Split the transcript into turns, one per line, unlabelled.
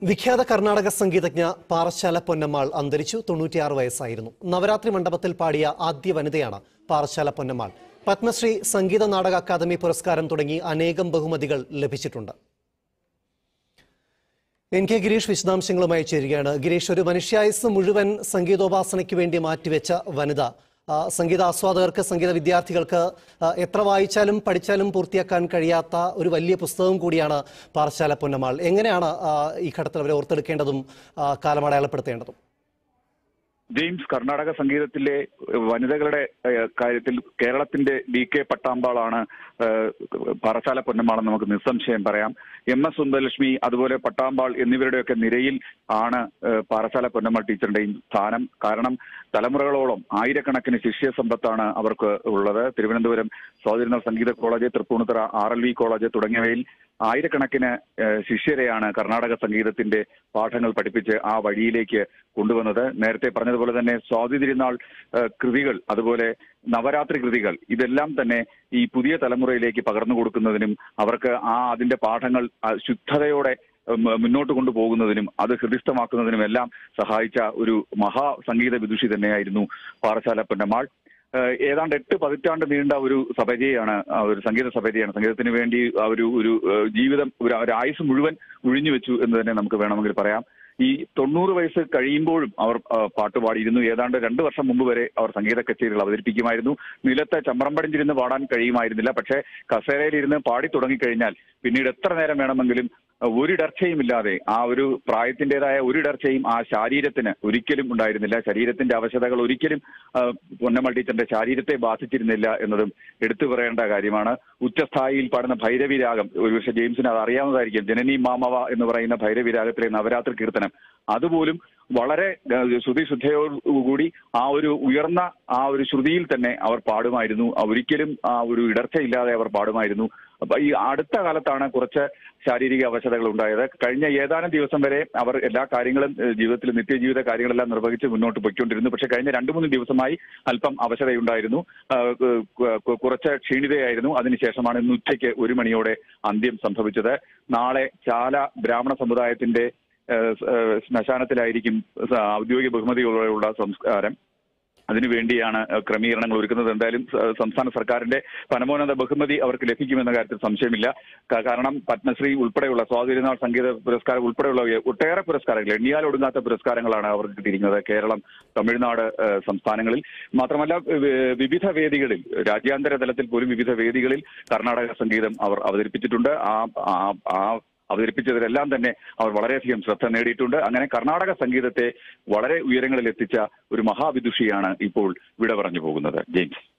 വിഖ്യാത കർണാടക സംഗീതജ്ഞ പാറശാല പൊന്നമ്മാൾ അന്തരിച്ചു തൊണ്ണൂറ്റിയാറ് വയസ്സായിരുന്നു നവരാത്രി മണ്ഡപത്തിൽ പാടിയ ആദ്യ വനിതയാണ് പാറശാല പൊന്നമ്മാൾ പത്മശ്രീ സംഗീത നാടക അക്കാദമി പുരസ്കാരം തുടങ്ങി അനേകം ബഹുമതികൾ ലഭിച്ചിട്ടുണ്ട് എൻ കെ ഗിരീഷ് വിശദാംശങ്ങളുമായി ചേരുകയാണ് ഗിരീഷ് ഒരു മനുഷ്യായുസ് മുഴുവൻ സംഗീതോപാസനയ്ക്ക് വേണ്ടി മാറ്റിവെച്ച വനിത ആ, സംഗീത ആസ്വാദകർക്ക് സംഗീത വിദ്യാർത്ഥികൾക്ക് ആ, എത്ര വായിച്ചാലും പഠിച്ചാലും പൂർത്തിയാക്കാൻ കഴിയാത്ത ഒരു വലിയ പുസ്തകം കൂടിയാണ് പാറശാല പൊന്നമാൾ എങ്ങനെയാണ് ആ, ഈ ഘട്ടത്തിൽ അവരെ ഓർത്തെടുക്കേണ്ടതും ആ, കാലമടയാളപ്പെടുത്തേണ്ടതും
ജെയിംസ് കർണാടക സംഗീതത്തിലെ ഏഹ്, വനിതകളുടെ ഏഹ്, കാര്യത്തിൽ കേരളത്തിന്റെ ഡി കെ പട്ടാമ്പാളാണ് ഏഹ്, പാറശാല പൊന്നമ്മാളെന്ന് നമുക്ക് നിസ്സംശയം പറയാം എം എസ് സുന്ദരലക്ഷ്മി അതുപോലെ പട്ടാമ്പാൾ എന്നിവരുടെയൊക്കെ നിരയിൽ ആണ് ഏഹ്, പാറശാല പൊന്നമ്മാൾ ടീച്ചറുടെയും സ്ഥാനം കാരണം തലമുറകളോളം ആയിരക്കണക്കിന് ശിഷ്യ സമ്പത്താണ് അവർക്ക് ഉള്ളത് തിരുവനന്തപുരം സ്വാതിരുന്ന സംഗീത college Tripunithura R L V college തുടങ്ങിയവയിൽ ആയിരക്കണക്കിന് ഏഹ്, ശിഷ്യരെയാണ് കർണാടക സംഗീതത്തിന്റെ പാഠങ്ങൾ പഠിപ്പിച്ച് ആ വഴിയിലേക്ക് കൊണ്ടുവന്നത് നേരത്തെ പറഞ്ഞതുപോലെ തന്നെ സ്വാതി തിരുനാൾ ഏഹ്, കൃതികൾ അതുപോലെ നവരാത്രി കൃതികൾ ഇതെല്ലാം തന്നെ ഈ പുതിയ തലമുറയിലേക്ക് പകർന്നു കൊടുക്കുന്നതിനും അവർക്ക് ആ അതിന്റെ പാഠങ്ങൾ ആ, ശുദ്ധതയോടെ ഉം, മുന്നോട്ട് കൊണ്ടുപോകുന്നതിനും അത് ഹൃദിസ്ഥമാക്കുന്നതിനും എല്ലാം സഹായിച്ച ഒരു മഹാ സംഗീത വിദുഷി തന്നെയായിരുന്നു പാറശാല പൊന്നമ്മാൾ ഏഹ് ഏതാണ്ട് എട്ട് പതിറ്റാണ്ട് നീണ്ട ഒരു സഭജയാണ് ആ ഒരു സംഗീത സഭജയാണ് സംഗീതത്തിന് വേണ്ടി ആ ഒരു ഒരു ഏഹ് ജീവിതം ഒരു ഒരു ആയുസ് മുഴുവൻ ഒഴിഞ്ഞു വെച്ചു എന്ന് തന്നെ നമുക്ക് വേണമെങ്കിൽ പറയാം ഈ തൊണ്ണൂറ് വയസ്സ് കഴിയുമ്പോഴും അവർ ആ, പാട്ട് പാടിയിരുന്നു ഏതാണ്ട് രണ്ടു വർഷം മുമ്പ് വരെ അവർ സംഗീത കച്ചേരികൾ അവതരിപ്പിക്കുമായിരുന്നു നിലത്ത് ചമ്രം പടിഞ്ഞിരുന്ന് പാടാൻ കഴിയുമായിരുന്നില്ല പക്ഷേ കസേരയിലിരുന്ന് പാടി തുടങ്ങിക്കഴിഞ്ഞാൽ പിന്നീട് എത്ര നേരം വേണമെങ്കിലും ഒരിടർച്ചയുമില്ലാതെ ആ ഒരു പ്രായത്തിൻ്റെതായ ഒരിടർച്ചയും ആ ശരീരത്തിന് ഒരിക്കലും ഉണ്ടായിരുന്നില്ല ശരീരത്തിന്റെ അവശതകൾ ഒരിക്കലും ആ, പൊന്നമ്മ ടീച്ചറിന്റെ ശരീരത്തെ ബാധിച്ചിരുന്നില്ല എന്നതും എടുത്തു പറയേണ്ട കാര്യമാണ് ഉച്ചസ്ഥായിയിൽ പാടുന്ന ഭൈരവി രാഗം ഒരുപക്ഷെ ജെയിംസിന് അത് അറിയാവുന്നതായിരിക്കും ജനനി മാമവ എന്ന് പറയുന്ന ഭൈരവി രാഗത്തിലെ നവരാത്രി കീർത്തനം അതുപോലും വളരെ ആ, ശ്രുതി ശുദ്ധയോടുകൂടി ആ ഒരു ഉയർന്ന ആ ഒരു ശ്രുതിയിൽ തന്നെ അവർ പാടുമായിരുന്നു ആ ഒരിക്കലും ആ ഒരു ഇടർച്ചയില്ലാതെ അവർ പാടുമായിരുന്നു അപ്പൊ ഈ അടുത്ത കാലത്താണ് കുറച്ച് ശാരീരിക അവശതകൾ ഉണ്ടായത് കഴിഞ്ഞ ഏതാനും ദിവസം വരെ അവർ എല്ലാ കാര്യങ്ങളും ഏഹ്, ജീവിതത്തിൽ നിത്യജീവിത കാര്യങ്ങളെല്ലാം നിർവഹിച്ച് മുന്നോട്ട് പൊയ്ക്കൊണ്ടിരുന്നു പക്ഷെ കഴിഞ്ഞ രണ്ടു മൂന്ന് ദിവസമായി അല്പം അവശതയുണ്ടായിരുന്നു ആ, കു- കു- കുറച്ച് ക്ഷീണിതയായിരുന്നു അതിനുശേഷമാണ് ഇന്ന് ഉച്ചയ്ക്ക് ഒരു മണിയോടെ അന്ത്യം സംഭവിച്ചത് നാളെ ചാല ബ്രാഹ്മണ സമുദായത്തിന്റെ ഏഹ്, ഏഹ്, ശ്മശാനത്തിലായിരിക്കും സ- ഔദ്യോഗിക ബഹുമതിയോടെയുള്ള സംസ്കാരം അതിനുവേണ്ടിയാണ് ഏഹ്, ക്രമീകരണങ്ങൾ ഒരുക്കുന്നത് എന്തായാലും സ- സംസ്ഥാന സർക്കാരിന്റെ പരമോന്നത ബഹുമതി അവർക്ക് ലഭിക്കുമെന്ന കാര്യത്തിൽ സംശയമില്ല ക- കാരണം പത്മശ്രീ ഉൾപ്പെടെയുള്ള സ്വാതിരുന്നാൾ സംഗീത പുരസ്കാരം ഉൾപ്പെടെയുള്ള ഒട്ടേറെ പുരസ്കാരങ്ങൾ എണ്ണിയാൽ ഒടുങ്ങാത്ത പുരസ്കാരങ്ങളാണ് അവർക്ക് കിട്ടിയിരിക്കുന്നത് കേരളം തമിഴ്നാട് ഏഹ്, സംസ്ഥാനങ്ങളിൽ മാത്രമല്ല വി- വിവിധ വേദികളിൽ രാജ്യാന്തര തലത്തിൽ പോലും വിവിധ വേദികളിൽ കർണാടക സംഗീതം അവർ അവതരിപ്പിച്ചിട്ടുണ്ട് ആ ആ- ആ അവതരിപ്പിച്ചതിലെല്ലാം തന്നെ അവർ വളരെയധികം ശ്രദ്ധ നേടിയിട്ടുണ്ട് അങ്ങനെ കർണാടക സംഗീതത്തെ വളരെ ഉയരങ്ങളിൽ എത്തിച്ച ഒരു മഹാവിദുഷിയാണ് ഇപ്പോൾ വിട പറഞ്ഞു പോകുന്നത് ജെയിംസ്